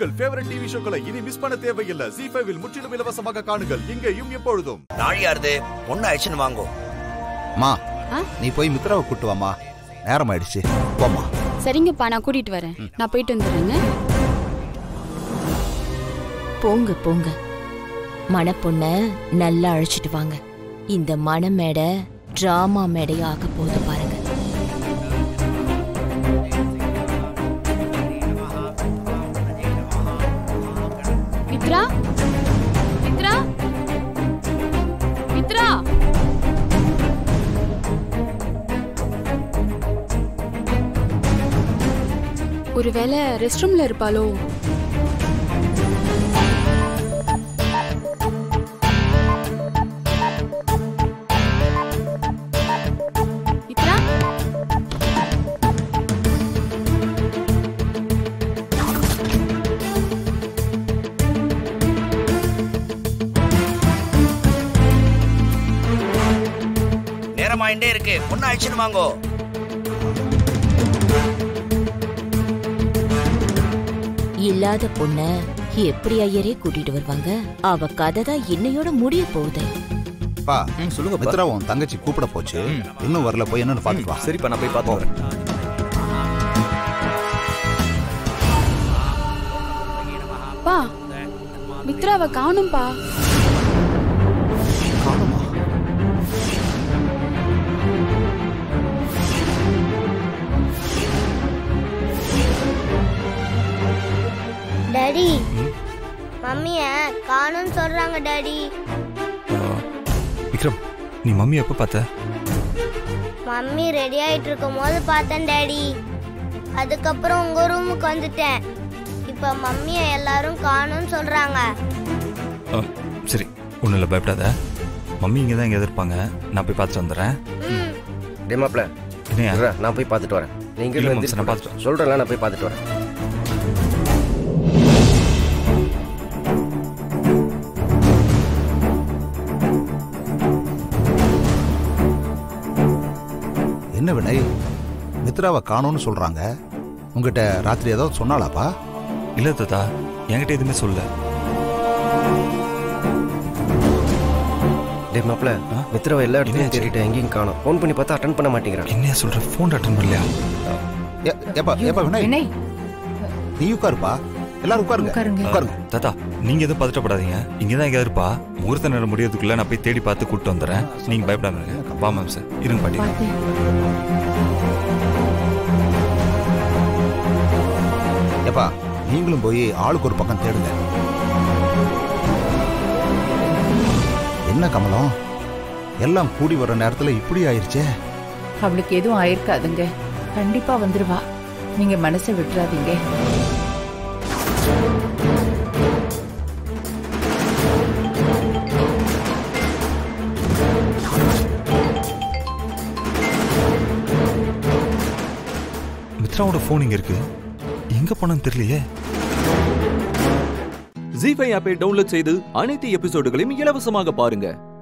உங்கள் favourite TV ஷோக்களை இனி miss பண்ண தேவையில்லை ஜி ஃபைவில் முற்றிலும் இலவசமாக காணுங்கள் இங்கேயும் எப்பொழுதும் நாழியாருது பொண்ணு அழிச்சுன்னு வாங்கோ அம்மா ஆ? நீ போய் மித்ராவை கூட்டு வாமா நேரம் ஆயிடுச்சு போம்மா சரிங்கப்பா நான் கூட்டிட்டு வரேன் நான் போயிட்டு வந்துடுறேங்க போங்க போங்க மணப்பொண்ண நல்லா அழைச்சிட்டு வாங்க இந்த மணமேடை டிராமா மேடையா ஆக போகுது பாருங்க மித்ரா மித்ரா மித்ரா ஒருவேளை ரெஸ்ட் ரூம்ல இருப்பாளோ மித்ரா நேரமாயிண்டே இருக்கு பொண்ணு அழிச்சுன்னு வாங்கோ இல்லாத பொண்ண எப்படி ஐயரே கூட்டிட்டு வருவாங்க அவ கதை தான் இன்னையோட முடிய போகுது பா சொல்லுங்க மித்ரா உன் தங்கச்சி கூப்பிட போச்சு இன்னும் வரல போய் என்னன்னு பாத்துட்டு வா சரிப்பா நான் போய் பார்த்து வரேன் பா மித்ராவை காணும்பா டாடி மம்மிய காணும்னு சொல்றாங்க டாடி விக்ரம் நீ மம்மி எப்போ பார்த்த மம்மி ரெடி ஆயிட்டு இருக்கும் போது பார்த்தேன் டாடி அதுக்கப்புறம் உங்க ரூமுக்கு வந்துட்டேன் இப்ப மம்மிய எல்லாரும் காணும்னு சொல்றாங்க ஆ, சரி ஒன்றும் இல்லை பயப்படாத மம்மி இங்கே தான் இங்கே இருப்பாங்க நான் போய் பார்த்துட்டு வந்துடுறேன் ம் டே மாப்ள என்னையா இருடா, நான் போய் பார்த்துட்டு வரேன் நீங்க இல்ல, இருந்து மாம்ச, நான் பார்த்துட்டு வரேன். சொல்றேன்ல நான் போய் பார்த்துட்டு வரேன் என்ன வினய் மித்ராவை காணோம்னு சொல்றாங்க உங்ககிட்ட ராத்திரி ஏதாவது சொன்னாலாப்பா இல்லை தாத்தா என்கிட்ட எதுவுமே சொல்ல டே மாப்ள ஆ? மித்ராவை எல்லா இடத்துலயும் என்னாச்சு? தேடிட்டேன் எங்கேயும் காணோம் ஃபோன் பண்ணி பார்த்தா அட்டன் பண்ண மாட்டேங்கிறான் என்னையா சொல்கிற ஃபோன் அட்டன் பண்ணலையா ஏ- ஏப்பா ஏப்பா வினய் வினய் நீ உட்காருப்பா எல்லாரும் உட்காருங்க உட்காருங்க. உட்காருங்க தாத்தா நீங்கள் எதுவும் பதட்டப்படாதீங்க இங்கே தான் எங்கேயா இருப்பா முகூர்த்த நேரம் முடியறதுக்குள்ள நான் போய் தேடி பார்த்து கூப்பிட்டு வந்துடுறேன் நீங்கள் பயப்படாம வா மேம் சார் இருங்க பாட்டி பார்த்து ஏப்பா நீங்களும் போய் ஆளுக்கு ஒரு பக்கம் தேடுங்க என்ன கமலம் எல்லாம் கூடி வர்ற நேரத்துல இப்படி ஆயிருச்சே அவளுக்கு எதுவும் ஆயிருக்காதுங்க கண்டிப்பா வந்துருவா நீங்க மனசை விட்டுறாதீங்க மித்ராவோட ஃபோன் இங்கே இருக்கு எங்கே போனான்னு தெரியலையே ஜி ஃபைவ் ஆப்பை டவுன்லோட் செய்து அனைத்து எபிசோடுகளையும் இலவசமாக பாருங்க